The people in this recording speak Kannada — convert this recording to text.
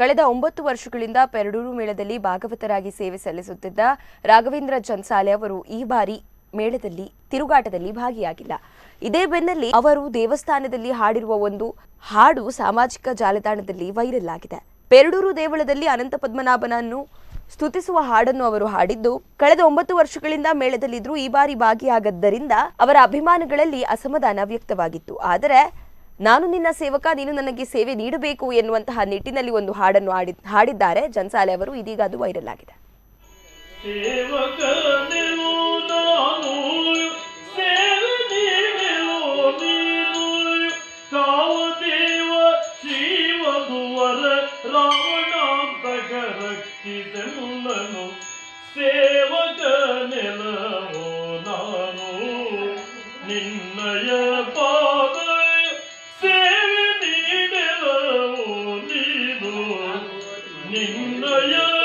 ಕಳೆದ ಒಂಬತ್ತು ವರ್ಷಗಳಿಂದ ಪೆರಡೂರು ಮೇಳದಲ್ಲಿ ಭಾಗವತರಾಗಿ ಸೇವೆ ಸಲ್ಲಿಸುತ್ತಿದ್ದ ರಾಘವೇಂದ್ರ ಜನ್ಸಾಲೆ ಅವರು ಈ ಬಾರಿ ಮೇಳದಲ್ಲಿ ತಿರುಗಾಟದಲ್ಲಿ ಭಾಗಿಯಾಗಿಲ್ಲ ಇದೇ ಬೆನ್ನಲ್ಲಿ ಅವರು ದೇವಸ್ಥಾನದಲ್ಲಿ ಹಾಡಿರುವ ಒಂದು ಹಾಡು ಸಾಮಾಜಿಕ ಜಾಲತಾಣದಲ್ಲಿ ವೈರಲ್ ಆಗಿದೆ ಪೆರಡೂರು ದೇವಳದಲ್ಲಿ ಅನಂತ ಪದ್ಮನಾಭನನ್ನು ಸ್ತುತಿಸುವ ಹಾಡನ್ನು ಅವರು ಹಾಡಿದ್ದು ಕಳೆದ ಒಂಬತ್ತು ವರ್ಷಗಳಿಂದ ಮೇಳದಲ್ಲಿದ್ರು ಈ ಬಾರಿ ಭಾಗಿಯಾಗದ್ದರಿಂದ ಅವರ ಅಭಿಮಾನಿಗಳಲ್ಲಿ ಅಸಮಾಧಾನ ವ್ಯಕ್ತವಾಗಿತ್ತು ಆದರೆ ನಾನು ನಿನ್ನ ಸೇವಕ ನೀನು ನನಗೆ ಸೇವೆ ನೀಡಬೇಕು ಎನ್ನುವಂತಹ ನಿಟ್ಟಿನಲ್ಲಿ ಒಂದು ಹಾಡನ್ನು ಹಾಡಿ ಹಾಡಿದ್ದಾರೆ ಜನ್ಸಾಲೆ ಅವರು ಇದೀಗ ಅದು ವೈರಲ್ ಆಗಿದೆ ಸೇವಕನೆನು ನಾನು ಸೇವೆ ನೀನೆನು ನೀನು ಕಾವದೇವ ಶಿವಗುವರ ರಾವಣಾಂತಕ ರಕ್ಷಿಸೆಲ್ಲನು ಸೇವಕನೆನವೋ ನಾನು ನಿನ್ನಯ ಪಾದ ಸೇವೆ ನೀಡೆಲವೋ ನೀನು ನಿನ್ನಯ